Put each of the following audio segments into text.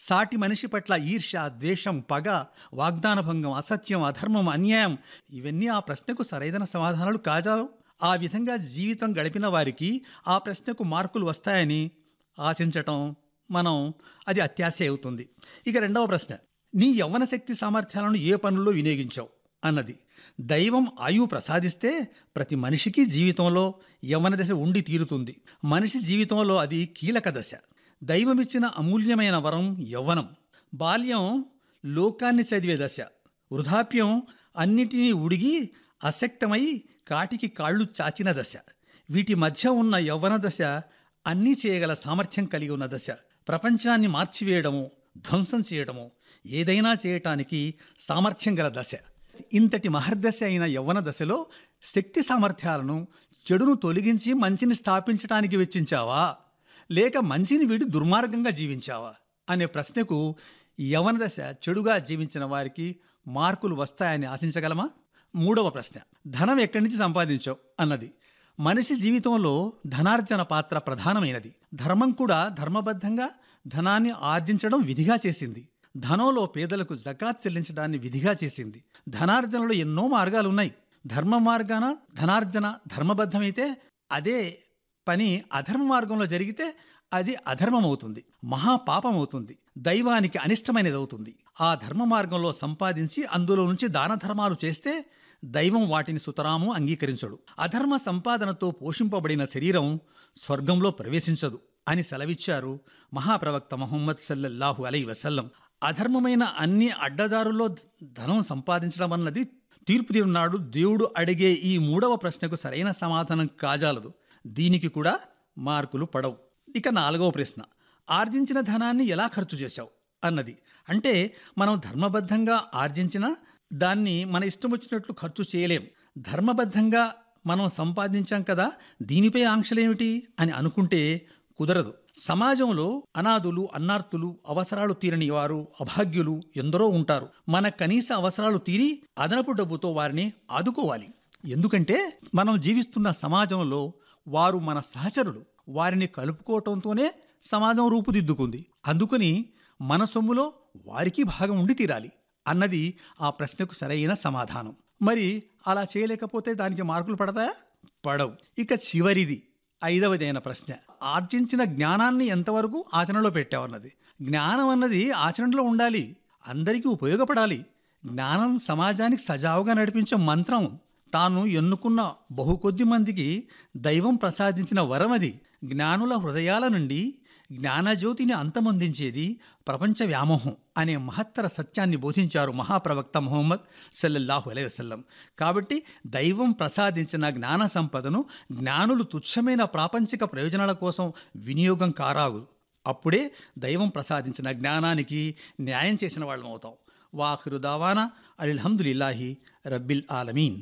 సాటి మనిషి పట్ల ఈర్ష్య ద్వేషం పగ వాగ్దానభంగం అసత్యం అధర్మం అన్యాయం ఇవన్నీ ఆ ప్రశ్నకు సరైన సమాధానాలు కాజాలు ఆ విధంగా జీవితం గడిపిన వారికి ఆ ప్రశ్నకు మార్కులు వస్తాయని ఆశించటం మనం అది అత్యాశ అవుతుంది ఇక రెండవ ప్రశ్న నీ యవ్వన శక్తి సామర్థ్యాలను ఏ పనుల్లో వినియోగించావు అన్నది దైవం ఆయువు ప్రసాదిస్తే ప్రతి మనిషికి జీవితంలో యవ్వన దశ ఉండి తీరుతుంది మనిషి జీవితంలో అది కీలక దశ దైవమిచ్చిన అమూల్యమైన వరం యవ్వనం బాల్యం లోకాన్ని చదివే దశ వృధాప్యం అన్నిటినీ ఉడిగి అసక్తమై కాటికి కాళ్ళు చాచిన దశ వీటి మధ్య ఉన్న యవ్వన దశ అన్నీ చేయగల సామర్థ్యం కలిగి ఉన్న దశ ప్రపంచాన్ని మార్చివేయడము ధ్వంసం చేయడము ఏదైనా చేయటానికి సామర్థ్యం గల దశ ఇంతటి మహర్దశ అయిన యవ్వన దశలో శక్తి సామర్థ్యాలను చెడును తొలగించి మంచిని స్థాపించటానికి వెచ్చించావా లేక మంచిని వీడి దుర్మార్గంగా జీవించావా అనే ప్రశ్నకు యవన దశ చెడుగా జీవించిన వారికి మార్కులు వస్తాయని ఆశించగలమా మూడవ ప్రశ్న ధనం ఎక్కడి నుంచి సంపాదించావు అన్నది మనిషి జీవితంలో ధనార్జన పాత్ర ప్రధానమైనది ధర్మం కూడా ధర్మబద్ధంగా ధనాన్ని ఆర్జించడం విధిగా చేసింది ధనంలో పేదలకు జకాత్ చెల్లించడాన్ని విధిగా చేసింది ధనార్జనలో ఎన్నో మార్గాలు ఉన్నాయి ధర్మ మార్గాన ధనార్జన ధర్మబద్ధమైతే అదే పని అధర్మ మార్గంలో జరిగితే అది అధర్మం అవుతుంది మహాపాపం అవుతుంది దైవానికి అనిష్టమైనది అవుతుంది ఆ ధర్మ మార్గంలో సంపాదించి అందులో నుంచి దాన ధర్మాలు చేస్తే దైవం వాటిని సుతరాము అంగీకరించడు అధర్మ సంపాదనతో పోషింపబడిన శరీరం స్వర్గంలో ప్రవేశించదు అని సెలవిచ్చారు మహాప్రవక్త మొహమ్మద్ సల్లల్లాహు అలై వసల్లం అధర్మమైన అన్ని అడ్డదారుల్లో ధనం సంపాదించడం అన్నది తీర్పు తీరున్నాడు దేవుడు అడిగే ఈ మూడవ ప్రశ్నకు సరైన సమాధానం కాజాలదు దీనికి కూడా మార్కులు పడవు ఇక నాలుగవ ప్రశ్న ఆర్జించిన ధనాన్ని ఎలా ఖర్చు చేశావు అన్నది అంటే మనం ధర్మబద్ధంగా ఆర్జించిన దాన్ని మన ఇష్టం వచ్చినట్లు ఖర్చు చేయలేం ధర్మబద్ధంగా మనం సంపాదించాం కదా దీనిపై ఆంక్షలేమిటి అని అనుకుంటే కుదరదు సమాజంలో అనాథులు అన్నార్తులు అవసరాలు తీరని వారు అభాగ్యులు ఎందరో ఉంటారు మన కనీస అవసరాలు తీరి అదనపు డబ్బుతో వారిని ఆదుకోవాలి ఎందుకంటే మనం జీవిస్తున్న సమాజంలో వారు మన సహచరులు వారిని కలుపుకోవటంతోనే సమాజం రూపుదిద్దుకుంది అందుకని మన సొమ్ములో వారికి భాగం ఉండి తీరాలి అన్నది ఆ ప్రశ్నకు సరైన సమాధానం మరి అలా చేయలేకపోతే దానికి మార్కులు పడతాయా పడవు ఇక చివరిది ఐదవదైన ప్రశ్న ఆర్జించిన జ్ఞానాన్ని ఎంతవరకు ఆచరణలో పెట్టావన్నది జ్ఞానం అన్నది ఆచరణలో ఉండాలి అందరికీ ఉపయోగపడాలి జ్ఞానం సమాజానికి సజావుగా నడిపించే మంత్రం తాను ఎన్నుకున్న బహుకొద్ది మందికి దైవం ప్రసాదించిన వరం అది జ్ఞానుల హృదయాల నుండి జ్ఞానజ్యోతిని అంతమొందించేది ప్రపంచ వ్యామోహం అనే మహత్తర సత్యాన్ని బోధించారు మహాప్రవక్త ముహమ్మద్ సల్లల్లాహు అలై వసల్లం కాబట్టి దైవం ప్రసాదించిన జ్ఞాన సంపదను జ్ఞానులు తుచ్చమైన ప్రాపంచిక ప్రయోజనాల కోసం వినియోగం కారాగు అప్పుడే దైవం ప్రసాదించిన జ్ఞానానికి న్యాయం చేసిన వాళ్ళం అవుతాం వాఖిరు దావానా అల్హమ్దులిల్లాహి రబ్బిల్ ఆలమీన్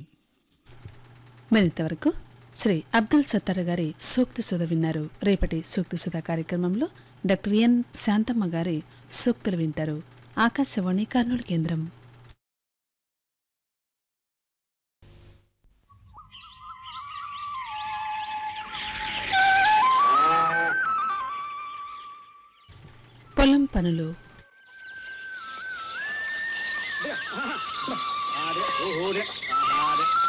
మరింతవరకు శ్రీ అబ్దుల్ సత్తార్ గారి సూక్తి సుధ విన్నారు రేపటి సూక్తి సుధ కార్యక్రమంలో డాక్టర్ ఎన్ శాంతమ్మ గారి సూక్తులు వింటారు ఆకాశవాణి కర్నూలు కేంద్రం పొలం పనులు Ah, det, oh, det.